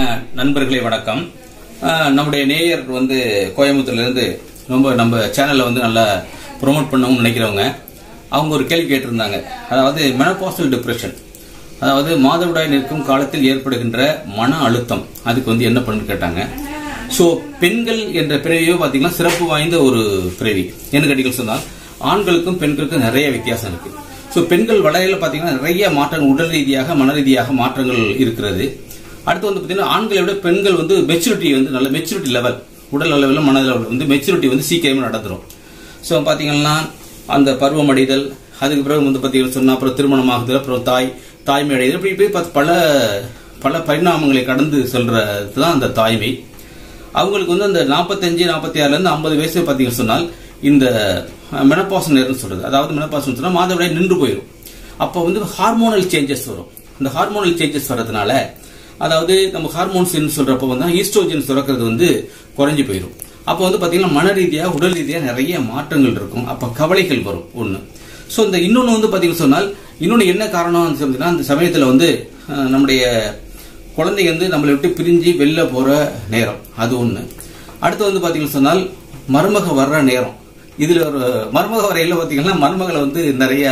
அஹ், நண்பர்களே வணக்கம் அஹ், நம்முடைய நேயர் வந்து கோயம்புத்தூர்ல இருந்து ரொம்ப நம்ம சேனல்ல வந்து நல்லா ப்ரோமோட் பண்ணணும்னு நினைக்கிறவங்க அவங்க ஒரு கேள்வி கேட்டிருந்தாங்க அதாவது மெனபாசல் டிப்ரெஷன் அதாவது மாதவிடாய் நிற்கும் காலத்தில் ஏற்படுகின்ற மன அழுத்தம் அதுக்கு வந்து என்ன பண்ணுன்னு கேட்டாங்க ஸோ பெண்கள் என்ற பிறவியோ பார்த்தீங்கன்னா சிறப்பு வாய்ந்த ஒரு பிறவி என்ன கேட்டீங்கன்னு சொன்னால் ஆண்களுக்கும் பெண்களுக்கும் நிறைய வித்தியாசம் இருக்கு ஸோ பெண்கள் வளையல பார்த்தீங்கன்னா நிறைய மாற்றங்கள் உடல் ரீதியாக மன ரீதியாக மாற்றங்கள் இருக்கிறது அடுத்து வந்து பார்த்தீங்கன்னா ஆண்களை விட பெண்கள் வந்து மெச்சூரிட்டி வந்து நல்ல மெச்சூரிட்டி லெவல் உடல் அளவில் மன அளவில் வந்து மெச்சூரிட்டி வந்து சீக்கிரமே நடந்துரும் ஸோ பார்த்தீங்கன்னா அந்த பருவம் அடைதல் அதுக்கு பிறகு வந்து பார்த்தீங்கன்னா சொன்னா அப்புறம் திருமணம் ஆகுதல் அப்புறம் தாய் தாய்மை அடைதல் இப்படி இப்படி பார்த்து பல பல பரிணாமங்களை கடந்து செல்றது தான் அந்த தாய்மை அவங்களுக்கு வந்து அந்த நாற்பத்தஞ்சு நாற்பத்தி ஆறுலேருந்து ஐம்பது வயசு பார்த்தீங்கன்னு சொன்னால் இந்த மெனப்பாசம் நேரம்னு சொல்றது அதாவது மெனப்பாசம் சொன்னால் மாதவிடாய் நின்று போயிடும் அப்போ வந்து ஹார்மோனல் சேஞ்சஸ் வரும் இந்த ஹார்மோனல் சேஞ்சஸ் வர்றதுனால அதாவது நம்ம ஹார்மோன்ஸ் சொல்றப்போ வந்து ஈஸ்ட்ரோஜன் சுரக்கிறது வந்து குறைஞ்சு போயிடும் அப்போ வந்து பார்த்தீங்கன்னா மன ரீதியாக உடல் ரீதியாக நிறைய மாற்றங்கள் இருக்கும் அப்போ கவலைகள் வரும் ஒன்று ஸோ இந்த இன்னொன்று வந்து பார்த்தீங்கன்னு சொன்னால் இன்னொன்று என்ன காரணம் சொன்னீங்கன்னா அந்த சமயத்தில் வந்து அஹ், நம்முடைய குழந்தைங்க வந்து நம்மளை விட்டு பிரிஞ்சு வெளில போற நேரம் அது ஒண்ணு அடுத்து வந்து பாத்தீங்கன்னு சொன்னால் மருமக வர்ற நேரம் இதுல ஒரு மருமக வரையில பாத்தீங்கன்னா மருமகளை வந்து நிறைய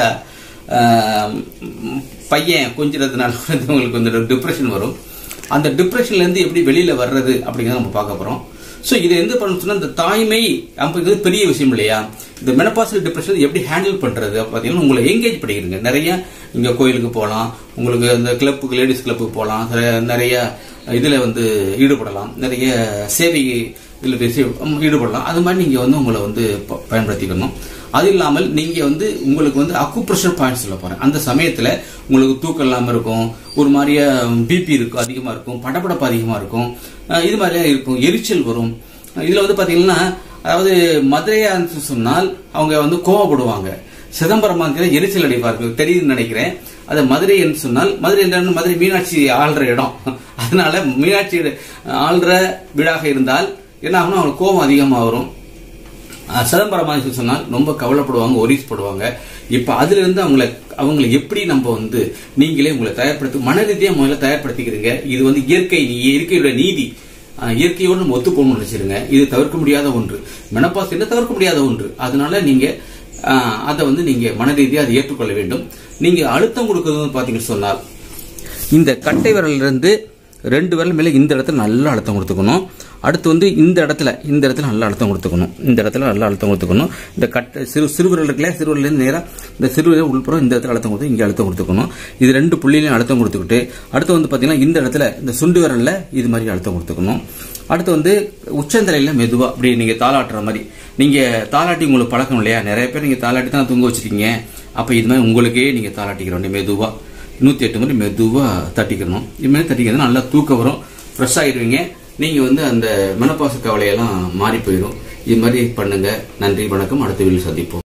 ஆஹ், பையன் கொஞ்சிறதுனால வந்து உங்களுக்கு வந்து டிப்ரெஷன் வரும் அந்த டிப்ரெஷன்ல இருந்து எப்படி வெளியில வர்றது அப்படிங்கறத நம்ம பார்க்க போறோம் ஸோ இதை எந்த பண்ணணும் சொன்னா இந்த தாய்மை அப்படிங்கிறது பெரிய விஷயம் இல்லையா இந்த மெனபாசல் டிப்ரெஷன் எப்படி ஹேண்டில் பண்றது அப்ப பாத்தீங்கன்னா உங்களை எங்கேஜ் பண்ணிக்கிறீங்க நிறைய இங்க கோயிலுக்கு போகலாம் உங்களுக்கு இந்த கிளப்புக்கு லேடிஸ் கிளப்புக்கு போகலாம் நிறைய- நிறைய இதுல வந்து ஈடுபடலாம் நிறைய சேவை இதுல பேசி- ம், ஈடுபடலாம் அது மாதிரி நீங்க வந்து உங்களை வந்து ப- பயன்படுத்திக்கணும் அது இல்லாமல் நீங்க வந்து உங்களுக்கு வந்து அக்குப்ரெஷர் பாயிண்ட் சொல்ல போறேன் அந்த சமயத்துல உங்களுக்கு தூக்கம் இல்லாம இருக்கும் ஒரு மாதிரிய பிபி இருக்கும் அதிகமா இருக்கும் படபடப்பு அதிகமா இருக்கும் அஹ் இது மாதிரியா இருக்கும் எரிச்சல் வரும் இதுல வந்து பாத்தீங்கன்னா அதாவது மதுரையா இருந்துச்சு சொன்னால் அவங்க வந்து கோவப்படுவாங்க சிதம்பரமா இருக்கிற எரிச்சல் அடிப்பார்கள் தெரியுதுன்னு நினைக்கிறேன் அது மதுரை என்று சொன்னால் மதுரை என்றால் மதுரை மீனாட்சி ஆள்ற இடம் அதனால மீனாட்சி ஆள்ற வீடாக இருந்தால் என்ன ஆகும்னா அவங்களுக்கு கோபம் அதிகமா வரும் அஹ் சிதம்பரமாக சொன்னால் ரொம்ப கவலைப்படுவாங்க ஒரீஸ்படுவாங்க இப்ப அதுல இருந்து அவங்களை அவங்களை எப்படி நம்ம வந்து நீங்களே உங்களை தயார்படுத்தி மன ரீதியா முதல்ல தயார்படுத்திக்கிறீங்க இது வந்து இயற்கை நீ- இயற்கையோட நீதி அஹ் இயற்கையோடு நம்ம ஒத்து போகணும்னு நினைச்சிருங்க இது தவிர்க்க முடியாத ஒன்று மெனப்பாஸ் என்ன தவிர்க்க முடியாத ஒன்று அதனால நீங்க அஹ், அதை வந்து நீங்க மன ரீதியா அதை ஏற்றுக்கொள்ள வேண்டும் நீங்க அழுத்தம் கொடுக்கறது பாத்தீங்கன்னு சொன்னால் இந்த கட்டை விரல்ல இருந்து ரெண்டு விரல் மேல இந்த இடத்துல நல்லா அழுத்தம் கொடுத்துக்கணும் அடுத்து வந்து இந்த இடத்துல இந்த இடத்துல நல்லா அழுத்தம் கொடுத்துக்கணும் இந்த இடத்துல நல்லா அழுத்தம் கொடுத்துக்கணும் இந்த கட்டை சிறு சிறுவிரல் இருக்குல்ல சிறுவிரல் இருந்து நேரா இந்த சிறுவிரல் உள்புறம் இந்த இடத்துல அழுத்தம் கொடுத்து இங்க அழுத்தம் கொடுத்துக்கணும் இது ரெண்டு புள்ளிலையும் அழுத்தம் கொடுத்துக்கிட்டு அடுத்து வந்து பாத்தீங்கன்னா இந்த இடத்துல இந்த சுண்டு விரல்ல இது மாதிரி அழுத்தம் கொடுத்துக்கணும் அடுத்து வந்து உச்சந்தலையில மெதுவா அப்படி நீங்க தாளாட்டுற மாதிரி நீங்க தாளாட்டி உங்களுக்கு பழக்கம் இல்லையா நிறைய பேர் நீங்க தாளாட்டி தான் தூங்க வச்சிருக்கீங்க அப்ப இது மாதிரி உங்களுக்கே நீங்க தாளாட்டிக்கிற வேண்டிய மெதுவா நூத்தி எட்டு மாதிரி மெதுவா தட்டிக்கணும் இது மாதிரி தட்டிக்கிறது நல்லா தூக்கம் வரும் ஃப்ரெஷ் ஆயிடுவீங்க நீங்க வந்து அந்த மனப்பாச கவலையெல்லாம் மாறி போயிடும் இது மாதிரி பண்ணுங்க நன்றி வணக்கம் அடுத்த வீடியோ சந்திப்போம்